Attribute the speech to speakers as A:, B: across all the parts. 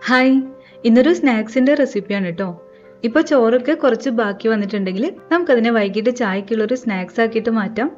A: hi ഇന്നൊരു സ്നാക്സിന്റെ റെസിപ്പിയാണ് കേട്ടോ ഇപ്പൊ ചോറൊക്കെ കുറച്ച് ബാക്കി വന്നിട്ടുണ്ടെങ്കിൽ നമുക്കതിനെ വൈകിട്ട് ചായക്കുള്ള ഒരു സ്നാക്സ് ആക്കിയിട്ട് മാറ്റാം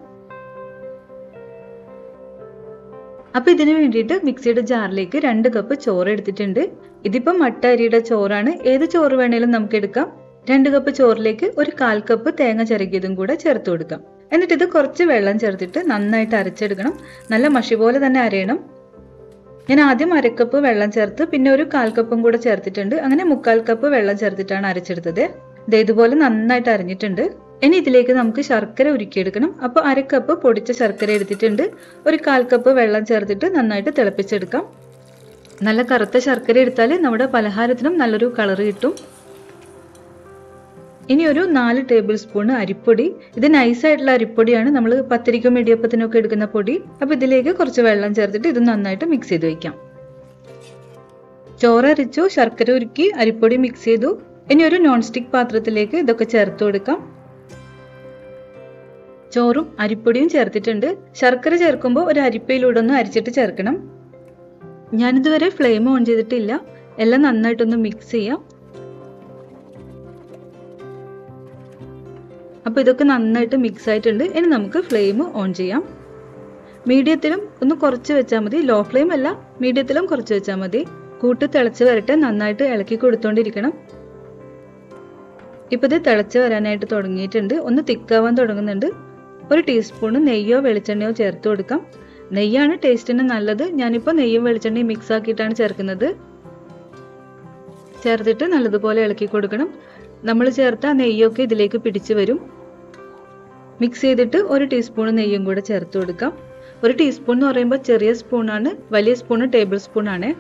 A: അപ്പൊ ഇതിനു വേണ്ടിയിട്ട് മിക്സിയുടെ ജാറിലേക്ക് രണ്ട് കപ്പ് ചോറ് എടുത്തിട്ടുണ്ട് ഇതിപ്പോ മട്ട അരിയുടെ ചോറാണ് ഏത് ചോറ് വേണേലും നമുക്ക് എടുക്കാം രണ്ട് കപ്പ് ചോറിലേക്ക് ഒരു കാൽ കപ്പ് തേങ്ങ ചിരകിയതും കൂടെ ചേർത്ത് കൊടുക്കാം എന്നിട്ട് ഇത് കുറച്ച് വെള്ളം ചേർത്തിട്ട് നന്നായിട്ട് അരച്ചെടുക്കണം നല്ല മഷി പോലെ തന്നെ അരയണം ഞാൻ ആദ്യം അരക്കപ്പ് വെള്ളം ചേർത്ത് പിന്നെ ഒരു കാൽ കപ്പും കൂടെ ചേർത്തിട്ടുണ്ട് അങ്ങനെ മുക്കാൽ കപ്പ് വെള്ളം ചേർത്തിട്ടാണ് അരച്ചെടുത്തത് ദേ ഇതുപോലെ നന്നായിട്ട് അരിഞ്ഞിട്ടുണ്ട് ഇനി ഇതിലേക്ക് നമുക്ക് ശർക്കര ഉരുക്കിയെടുക്കണം അപ്പോൾ അരക്കപ്പ് പൊടിച്ച ശർക്കര എടുത്തിട്ടുണ്ട് ഒരു കാൽ കപ്പ് വെള്ളം ചേർത്തിട്ട് നന്നായിട്ട് തിളപ്പിച്ചെടുക്കാം നല്ല കറുത്ത ശർക്കര എടുത്താൽ നമ്മുടെ പലഹാരത്തിനും നല്ലൊരു കളർ കിട്ടും ഇനി ഒരു നാല് ടേബിൾ സ്പൂൺ അരിപ്പൊടി ഇത് നൈസായിട്ടുള്ള അരിപ്പൊടിയാണ് നമ്മൾ പത്തിരിക്കും ഇടിയപ്പത്തിനൊക്കെ എടുക്കുന്ന പൊടി അപ്പൊ ഇതിലേക്ക് കുറച്ച് വെള്ളം ചേർത്തിട്ട് ഇത് നന്നായിട്ട് മിക്സ് ചെയ്ത് വെക്കാം ചോറ് അരിച്ചു ശർക്കര ഉരുക്കി അരിപ്പൊടി മിക്സ് ചെയ്തു ഇനി ഒരു നോൺ സ്റ്റിക് പാത്രത്തിലേക്ക് ഇതൊക്കെ ചേർത്ത് കൊടുക്കാം ചോറും അരിപ്പൊടിയും ചേർത്തിട്ടുണ്ട് ശർക്കര ചേർക്കുമ്പോൾ ഒരു അരിപ്പയിലൂടെ ഒന്ന് അരിച്ചിട്ട് ചേർക്കണം ഞാനിതുവരെ ഫ്ലെയിം ഓൺ ചെയ്തിട്ടില്ല എല്ലാം നന്നായിട്ടൊന്ന് മിക്സ് ചെയ്യാം അപ്പോൾ ഇതൊക്കെ നന്നായിട്ട് മിക്സ് ആയിട്ടുണ്ട് ഇനി നമുക്ക് ഫ്ലെയിം ഓൺ ചെയ്യാം മീഡിയത്തിലും ഒന്ന് കുറച്ച് വെച്ചാൽ മതി ലോ ഫ്ലെയിം അല്ല മീഡിയത്തിലും കുറച്ച് വെച്ചാൽ മതി കൂട്ട് തിളച്ച് വരട്ടെ നന്നായിട്ട് ഇളക്കി കൊടുത്തോണ്ടിരിക്കണം ഇപ്പോൾ ഇത് തിളച്ച് വരാനായിട്ട് തുടങ്ങിയിട്ടുണ്ട് ഒന്ന് തിക്കാവാൻ തുടങ്ങുന്നുണ്ട് ഒരു ടീസ്പൂൺ നെയ്യോ വെളിച്ചെണ്ണയോ ചേർത്ത് കൊടുക്കാം നെയ്യാണ് ടേസ്റ്റിന് നല്ലത് ഞാനിപ്പോൾ നെയ്യും വെളിച്ചെണ്ണയും മിക്സ് ആക്കിയിട്ടാണ് ചേർക്കുന്നത് ചേർത്തിട്ട് നല്ലതുപോലെ ഇളക്കി കൊടുക്കണം നമ്മൾ ചേർത്ത നെയ്യൊക്കെ ഇതിലേക്ക് പിടിച്ചു വരും മിക്സ് ചെയ്തിട്ട് ഒരു ടീസ്പൂൺ നെയ്യും കൂടെ ചേർത്ത് കൊടുക്കാം ഒരു ടീസ്പൂൺ എന്ന് പറയുമ്പോൾ ചെറിയ സ്പൂണാണ് വലിയ സ്പൂൺ ടേബിൾ സ്പൂൺ ആണ്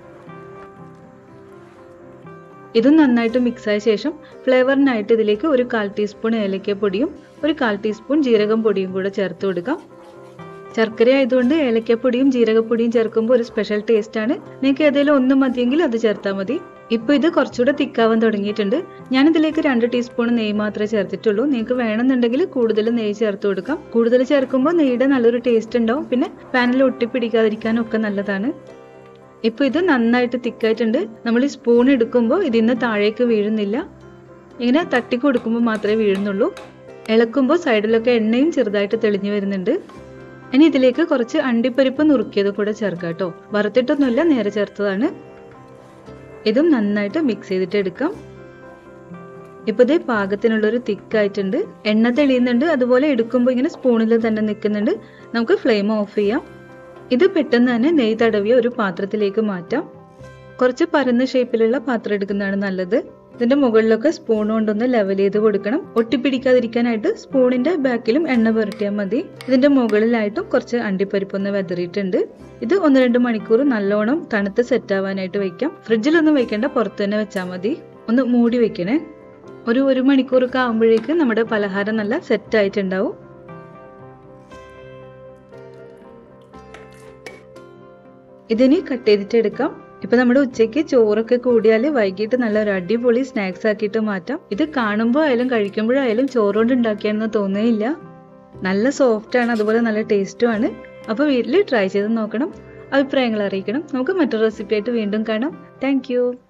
A: ഇതും നന്നായിട്ട് മിക്സ് ആയ ശേഷം ഫ്ലേവറിനായിട്ട് ഇതിലേക്ക് ഒരു കാൽ ടീസ്പൂൺ ഏലക്ക പൊടിയും ഒരു കാൽ ടീസ്പൂൺ ജീരകം പൊടിയും കൂടെ ചേർത്ത് കൊടുക്കാം ശർക്കര ആയതുകൊണ്ട് ഏലക്കപ്പൊടിയും ജീരകപ്പൊടിയും ചേർക്കുമ്പോൾ ഒരു സ്പെഷ്യൽ ടേസ്റ്റ് ആണ് നിങ്ങൾക്ക് ഏതെങ്കിലും ഒന്ന് മതിയെങ്കിൽ അത് ചേർത്താൽ മതി ഇപ്പൊ ഇത് കുറച്ചുകൂടെ തിക്കാവാൻ തുടങ്ങിയിട്ടുണ്ട് ഞാൻ ഇതിലേക്ക് രണ്ട് ടീസ്പൂൺ നെയ്യ് മാത്രമേ ചേർത്തിട്ടുള്ളൂ നിങ്ങൾക്ക് വേണമെന്നുണ്ടെങ്കിൽ കൂടുതൽ നെയ്യ് ചേർത്ത് കൊടുക്കാം കൂടുതൽ ചേർക്കുമ്പോൾ നെയ്യുടെ നല്ലൊരു ടേസ്റ്റ് ഉണ്ടാവും പിന്നെ പാനിൽ ഒട്ടിപ്പിടിക്കാതിരിക്കാനും ഒക്കെ നല്ലതാണ് ഇപ്പൊ ഇത് നന്നായിട്ട് തിക്കായിട്ടുണ്ട് നമ്മൾ ഈ സ്പൂൺ എടുക്കുമ്പോൾ ഇതിന്ന് താഴേക്ക് വീഴുന്നില്ല ഇങ്ങനെ തട്ടി കൊടുക്കുമ്പോൾ മാത്രമേ വീഴുന്നുള്ളൂ ഇളക്കുമ്പോൾ സൈഡിലൊക്കെ എണ്ണയും ചെറുതായിട്ട് തെളിഞ്ഞു വരുന്നുണ്ട് ഇനി ഇതിലേക്ക് കുറച്ച് അണ്ടിപ്പരിപ്പ് നുറുക്കിയത് കൂടെ ചേർക്കാം കേട്ടോ വറുത്തിട്ടൊന്നുമില്ല നേരെ ചേർത്തതാണ് ഇതും നന്നായിട്ട് മിക്സ് ചെയ്തിട്ട് എടുക്കാം ഇപ്പൊ ഇതേ പാകത്തിനുള്ളൊരു തിക്കായിട്ടുണ്ട് എണ്ണ തെളിയുന്നുണ്ട് അതുപോലെ എടുക്കുമ്പോൾ ഇങ്ങനെ സ്പൂണിൽ തന്നെ നിൽക്കുന്നുണ്ട് നമുക്ക് ഫ്ലെയിം ഓഫ് ചെയ്യാം ഇത് പെട്ടെന്ന് തന്നെ നെയ് തടവിയ ഒരു പാത്രത്തിലേക്ക് മാറ്റാം കുറച്ച് പരന്ന ഷേപ്പിലുള്ള പാത്രം എടുക്കുന്നതാണ് നല്ലത് ഇതിന്റെ മുകളിലൊക്കെ സ്പൂൺ കൊണ്ടൊന്ന് ലെവൽ ചെയ്ത് കൊടുക്കണം ഒട്ടിപ്പിടിക്കാതിരിക്കാനായിട്ട് സ്പൂണിന്റെ ബാക്കിലും എണ്ണ പുരട്ടിയാൽ മതി ഇതിന്റെ മുകളിലായിട്ടും കുറച്ച് അണ്ടിപ്പരിപ്പൊന്ന് വെതറിയിട്ടുണ്ട് ഇത് ഒന്ന് രണ്ട് മണിക്കൂർ നല്ലോണം തണുത്ത് സെറ്റ് ആവാനായിട്ട് വെക്കാം ഫ്രിഡ്ജിലൊന്നും വെക്കേണ്ട പുറത്ത് തന്നെ വെച്ചാൽ മതി ഒന്ന് മൂടി വെക്കണേ ഒരു ഒരു മണിക്കൂറൊക്കെ ആകുമ്പോഴേക്ക് നമ്മുടെ പലഹാരം നല്ല സെറ്റ് ആയിട്ടുണ്ടാവും ഇതിനി കട്ട് ചെയ്തിട്ട് എടുക്കാം ഇപ്പൊ നമ്മുടെ ഉച്ചയ്ക്ക് ചോറൊക്കെ കൂടിയാൽ വൈകിട്ട് നല്ല ഒരു അടിപൊളി സ്നാക്സ് ആക്കിയിട്ട് മാറ്റാം ഇത് കാണുമ്പോൾ ആയാലും കഴിക്കുമ്പോഴായാലും ചോറുകൊണ്ട് ഉണ്ടാക്കിയാണെന്ന് തോന്നുകയില്ല നല്ല സോഫ്റ്റ് ആണ് അതുപോലെ നല്ല ടേസ്റ്റും ആണ് അപ്പോൾ വീട്ടിൽ ട്രൈ ചെയ്ത് നോക്കണം അഭിപ്രായങ്ങൾ അറിയിക്കണം നമുക്ക് മറ്റൊരു റെസിപ്പി ആയിട്ട് വീണ്ടും കാണാം താങ്ക്